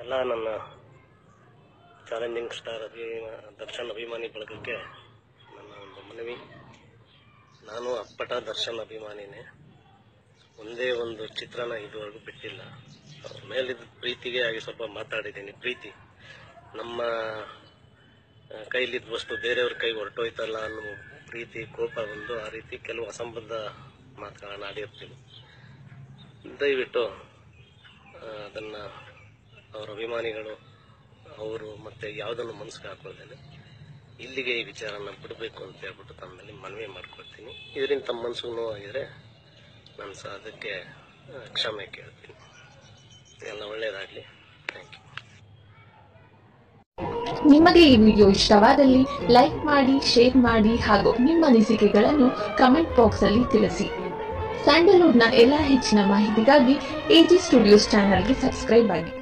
ಎಲ್ಲ ನನ್ನ challenging star ಅಭಿಮಾ Darshan ಅಭಿಮಾನಿ ಬಳಗಕ್ಕೆ ನನ್ನ ಒಂದು ಮನವಿ ನಾನು ಅಪ್ಪಟ ದರ್ಶನ್ ಅಭಿಮಾನಿನೇ ಒಂದೇ ಒಂದು ಚಿತ್ರನ ಇದುವರೆಗೂ ಬಿಟ್ಟಿಲ್ಲ ಅವ್ರ ಮೇಲಿದ್ದ ಪ್ರೀತಿಗೆ ಆಗಿ ಸ್ವಲ್ಪ ಮಾತಾಡಿದ್ದೀನಿ ಪ್ರೀತಿ ನಮ್ಮ ಆ, ಕೈಲಿದ್ದ ವಸ್ತು ಬೇರೆಯವ್ರ ಕೈ ಹೊರಟೋಯ್ತಲ್ಲ ಅನ್ನೋ ಪ್ರೀತಿ ಕೋಪ ಬಂದು ಆ ರೀತಿ ಕೆಲವು ಅಸಂಬದ್ಧ ಮಾತುಗಳನ್ನ ಆಡಿರ್ತೀನಿ ದಯವಿಟ್ಟು ಆ, ಅದನ್ನ ಅವರ ಅಭಿಮಾನಿಗಳು ಅವರು ಮತ್ತೆ ಯಾವುದನ್ನು ಮನಸ್ಸಿಗೆ ಹಾಕೊಳ್ದೇನೆ ಇಲ್ಲಿಗೆ ಈ ವಿಚಾರನ ಬಿಡಬೇಕು ಅಂತ ಹೇಳ್ಬಿಟ್ಟು ತಮ್ಮಲ್ಲಿ ಮನವಿ ಮಾಡ್ಕೊಳ್ತೀನಿ ಇದರಿಂದ ತಮ್ಮ ಮನಸ್ಸಿಗೆ ನೋವಾಗಿದ್ರೆ ನಾನು ಸಹ ಅದಕ್ಕೆ ಆ, ಕ್ಷಮೆ ಕೇಳ್ತೀನಿ ಎಲ್ಲ ಒಳ್ಳೆಯದಾಗಲಿ ಥ್ಯಾಂಕ್ ಯು ನಿಮಗೆ ಈ ವಿಡಿಯೋ ಇಷ್ಟವಾದಲ್ಲಿ ಲೈಕ್ ಮಾಡಿ ಶೇರ್ ಮಾಡಿ ಹಾಗೂ ನಿಮ್ಮ ಅನಿಸಿಕೆಗಳನ್ನು ಕಮೆಂಟ್ ಬಾಕ್ಸ್ ಅಲ್ಲಿ ತಿಳಿಸಿ ಸ್ಯಾಂಡಲ್ವುಡ್ನ ಎಲ್ಲ ಹೆಚ್ಚಿನ ಮಾಹಿತಿಗಾಗಿ ಎಜಿ ಸ್ಟುಡಿಯೋಸ್ ಚಾನಲ್ಗೆ ಸಬ್ಸ್ಕ್ರೈಬ್ ಆಗಿ